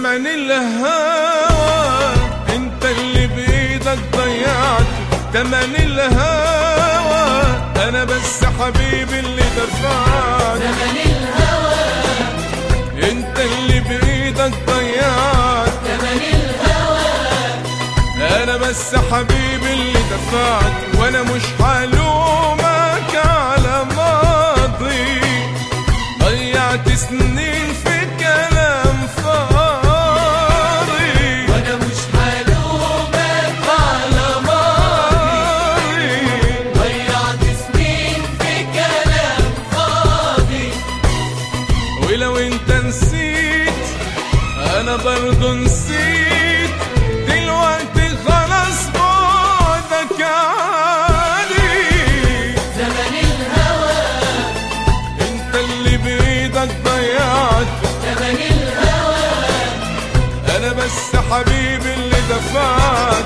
زمن الهوى انت اللي بايدك ضيعت تمن الهوى انا بس حبيبي اللي دفعت زمن الهوى انت اللي بايدك ضيعت زمن الهوى انا بس حبيبي اللي دفعت وانا مش حلومك على ماضي ضيعت سنين في كلام فاضي وانا مش حلومك على ماضي ضيعت سنين في كلام فاضي ولو انت نسيت انا برضو نسيت دلوقتي خلاص بعدك عادي زمن الهوى انت اللي بايدك ضيعت زمن الهوى انا بس حبيبي اللي دفعت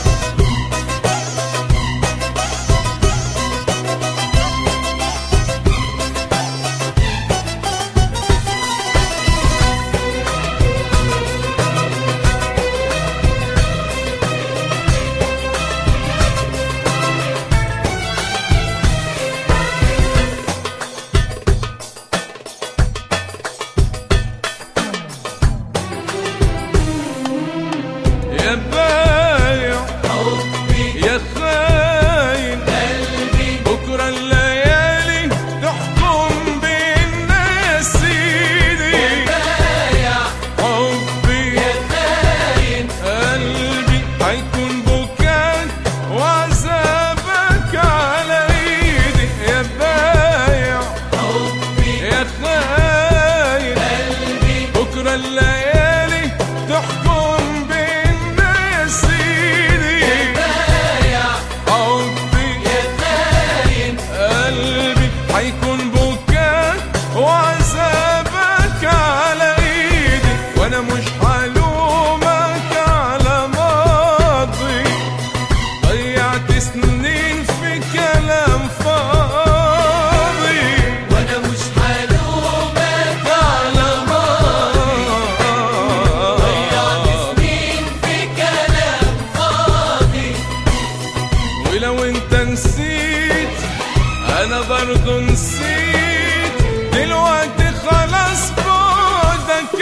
يا بايع حبي يا خاين قلبي بكرة الليالي تحكم بينا سيدي بايع حبي يا خاين قلبي هيكون بكاك وعذابك على ايدي يا بايع حبي يا خاين قلبي بكرة الليالي تحكم بينا يا سيدي بايع حبي يا خاين قلبي هيكون بكاك وعذابك على ايدي وانا مش حلومك على ماضي ضيعت سنين في كلام فاضي وانا مش حلومك على ماضي ضيعت سنين في كلام فاضي ولو انت نسيت انا برضو نسيت دلوقتي خلاص بعدك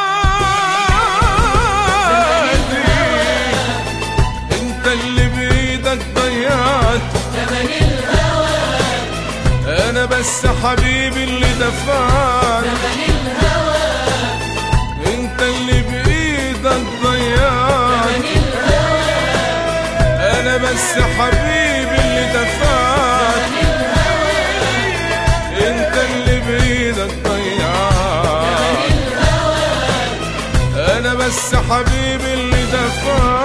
عادي انت اللي بايدك ضيعت زمن الهوى انا بس حبيبي اللي دفعت زمن الهوى انت اللي بايدك ضيعت زمن الهوى انا بس حبيبي اللي دفعت زمن الهوى انت اللي بايدك ضيعت زمن الهوى انا بس حبيبي اللي دفعت